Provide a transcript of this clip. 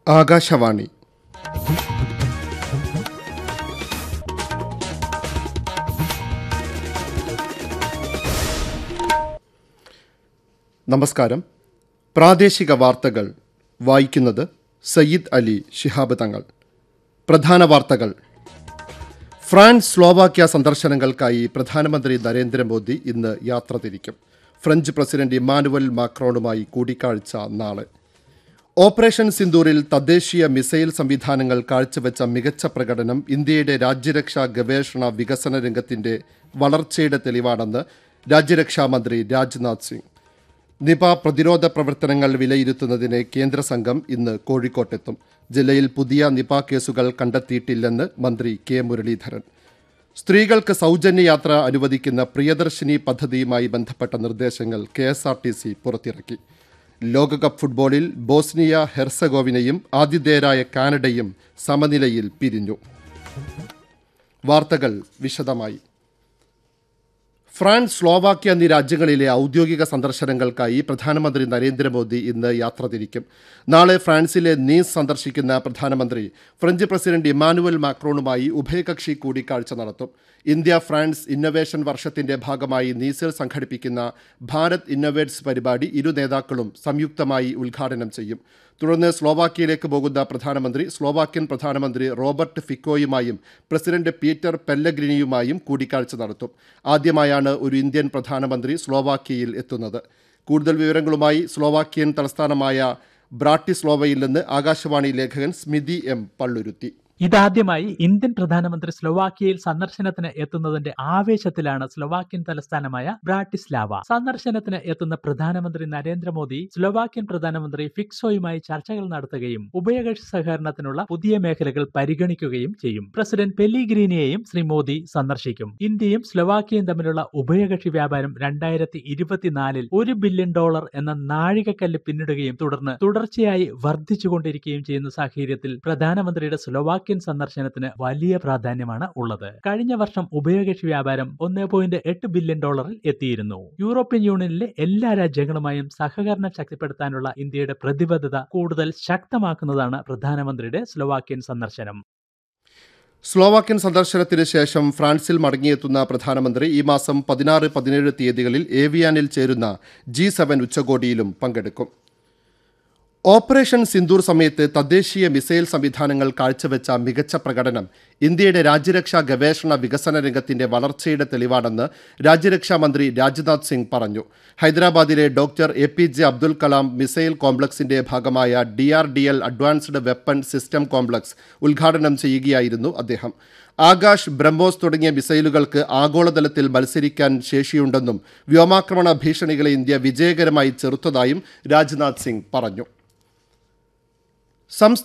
ആകാശവാണി നമസ്കാരം പ്രാദേശിക വാർത്തകൾ വായിക്കുന്നത് സയ്യിദ് അലി ശിഹാബ് തങ്ങൾ പ്രധാന വാർത്തകൾ ഫ്രാൻസ് സ്ലോവാക്യ സന്ദർശനങ്ങൾക്കായി പ്രധാനമന്ത്രി നരേന്ദ്രമോദി ഇന്ന് യാത്ര തിരിക്കും ഫ്രഞ്ച് പ്രസിഡന്റ് ഇമ്മാനുവൽ മാക്രോണുമായി കൂടിക്കാഴ്ച നാളെ ഓപ്പറേഷൻ സിന്ദൂറിൽ തദ്ദേശീയ മിസൈൽ സംവിധാനങ്ങൾ കാഴ്ചവെച്ച മികച്ച പ്രകടനം ഇന്ത്യയുടെ രാജ്യരക്ഷാ ഗവേഷണ വികസന രംഗത്തിന്റെ വളർച്ചയുടെ തെളിവാണെന്ന് രാജ്യരക്ഷാ മന്ത്രി രാജ്നാഥ് സിംഗ് നിപ പ്രതിരോധ പ്രവർത്തനങ്ങൾ വിലയിരുത്തുന്നതിന് കേന്ദ്ര സംഘം ഇന്ന് കോഴിക്കോട്ടെത്തും ജില്ലയിൽ പുതിയ നിപ കേസുകൾ കണ്ടെത്തിയിട്ടില്ലെന്ന് മന്ത്രി കെ മുരളീധരൻ സ്ത്രീകൾക്ക് സൗജന്യ യാത്ര അനുവദിക്കുന്ന പ്രിയദർശിനി പദ്ധതിയുമായി ബന്ധപ്പെട്ട നിർദ്ദേശങ്ങൾ K S R T C പുറത്തിറക്കി ലോകകപ്പ് ഫുട്ബോളിൽ ബോസ്നിയ ഹെർസഗോവിനയും ആതിഥേയരായ കാനഡയും സമനിലയിൽ പിരിഞ്ഞു വാർത്തകൾ വിശദമായി ഫ്രാൻസ് സ്ലോവാക്യ എന്നീ രാജ്യങ്ങളിലെ ഔദ്യോഗിക സന്ദർശനങ്ങൾക്കായി പ്രധാനമന്ത്രി നരേന്ദ്രമോദി ഇന്ന് യാത്ര തിരിക്കും നാളെ ഫ്രാൻസിലെ നീസ് സന്ദർശിക്കുന്ന പ്രധാനമന്ത്രി ഫ്രഞ്ച് പ്രസിഡന്റ് ഇമ്മാനുവൽ മാക്രോണുമായി ഉഭയകക്ഷി കൂടിക്കാഴ്ച നടത്തും ഇന്ത്യ ഫ്രാൻസ് ഇന്നൊവേഷൻ വർഷത്തിന്റെ ഭാഗമായി നീസിൽ സംഘടിപ്പിക്കുന്ന ഭാരത് ഇന്നൊവേറ്റ്സ് പരിപാടി ഇരു നേതാക്കളും സംയുക്തമായി ഉദ്ഘാടനം ചെയ്യും തുടർന്ന് സ്ലോവാക്യയിലേക്ക് പോകുന്ന പ്രധാനമന്ത്രി സ്ലോവാക്യൻ പ്രധാനമന്ത്രി റോബർട്ട് ഫിക്കോയുമായും പ്രസിഡന്റ് പീറ്റർ പെല്ലഗ്രിനിയുമായും കൂടിക്കാഴ്ച നടത്തും ആദ്യമായാണ് ഒരു ഇന്ത്യൻ പ്രധാനമന്ത്രി സ്ലോവാക്യയിൽ എത്തുന്നത് കൂടുതൽ വിവരങ്ങളുമായി സ്ലോവാക്യൻ തലസ്ഥാനമായ ബ്രാട്ടിസ്ലോവയിൽ നിന്ന് ആകാശവാണി ലേഖകൻ സ്മിതി എം പള്ളുരുത്തി ഇതാദ്യമായി ഇന്ത്യൻ പ്രധാനമന്ത്രി സ്ലൊവാക്യയിൽ സന്ദർശനത്തിന് എത്തുന്നതിന്റെ ആവേശത്തിലാണ് സ്ലൊവാക്യൻ തലസ്ഥാനമായ ബ്രാട്ടിസ്ലാവ സന്ദർശനത്തിന് എത്തുന്ന പ്രധാനമന്ത്രി നരേന്ദ്രമോദി സ്ലൊവാക്യൻ പ്രധാനമന്ത്രി ഫിക്സോയുമായി ചർച്ചകൾ നടത്തുകയും ഉഭയകക്ഷി സഹകരണത്തിനുള്ള പുതിയ മേഖലകൾ പരിഗണിക്കുകയും ചെയ്യും പ്രസിഡന്റ് പെല്ലിഗ്രീനിയെയും ശ്രീ മോദി സന്ദർശിക്കും ഇന്ത്യയും സ്ലൊവാക്യയും തമ്മിലുള്ള ഉഭയകക്ഷി വ്യാപാരം രണ്ടായിരത്തി ഇരുപത്തിനാലിൽ ഒരു ബില്യൺ ഡോളർ എന്ന നാഴികക്കല്ല് പിന്നിടുകയും തുടർന്ന് തുടർച്ചയായി വർദ്ധിച്ചുകൊണ്ടിരിക്കുകയും ചെയ്യുന്ന സാഹചര്യത്തിൽ പ്രധാനമന്ത്രിയുടെ സ്ലൊവാക്യ സ്ലോവാക്യൻ സന്ദർശനത്തിന് വലിയ പ്രാധാന്യമാണ് ഉള്ളത് കഴിഞ്ഞ വർഷം ഉഭയകക്ഷി വ്യാപാരം ഒന്ന് പോയിന്റ് എട്ട് ബില്യൺ ഡോളറിൽ എത്തിയിരുന്നു യൂറോപ്യൻ യൂണിയനിലെ എല്ലാ രാജ്യങ്ങളുമായും സഹകരണം ശക്തിപ്പെടുത്താനുള്ള ഇന്ത്യയുടെ പ്രതിബദ്ധത കൂടുതൽ ശക്തമാക്കുന്നതാണ് പ്രധാനമന്ത്രിയുടെ സ്ലോവാക്യൻ സന്ദർശനം സ്ലോവാക്യൻ സന്ദർശനത്തിന് ശേഷം ഫ്രാൻസിൽ മടങ്ങിയെത്തുന്ന പ്രധാനമന്ത്രി ഈ മാസം പതിനാറ് പതിനേഴ് തീയതികളിൽ ഏവിയാനിൽ ചേരുന്ന ജി സെവൻ ഉച്ചകോടിയിലും പങ്കെടുക്കും ഓപ്പറേഷൻ സിന്ദൂർ സമയത്ത് തദ്ദേശീയ മിസൈൽ സംവിധാനങ്ങൾ കാഴ്ചവെച്ച മികച്ച പ്രകടനം ഇന്ത്യയുടെ രാജ്യരക്ഷാ ഗവേഷണ വികസന രംഗത്തിന്റെ വളർച്ചയുടെ തെളിവാണെന്ന് രാജ്യരക്ഷാ മന്ത്രി രാജ്നാഥ് സിംഗ് പറഞ്ഞു ഹൈദരാബാദിലെ doctor A P J Abdul Kalam missile കോംപ്ലക്സിന്റെ ഭാഗമായ D R D L advanced weapon system complex ഉദ്ഘാടനം ചെയ്യുകയായിരുന്നു അദ്ദേഹം ആകാശ് ബ്രഹ്മോസ് തുടങ്ങിയ മിസൈലുകൾക്ക് ആഗോളതലത്തിൽ മത്സരിക്കാൻ ശേഷിയുണ്ടെന്നും വ്യോമാക്രമണ ഭീഷണികളെ ഇന്ത്യ വിജയകരമായി ചെറുത്തതായും രാജ്നാഥ് സിംഗ് പറഞ്ഞു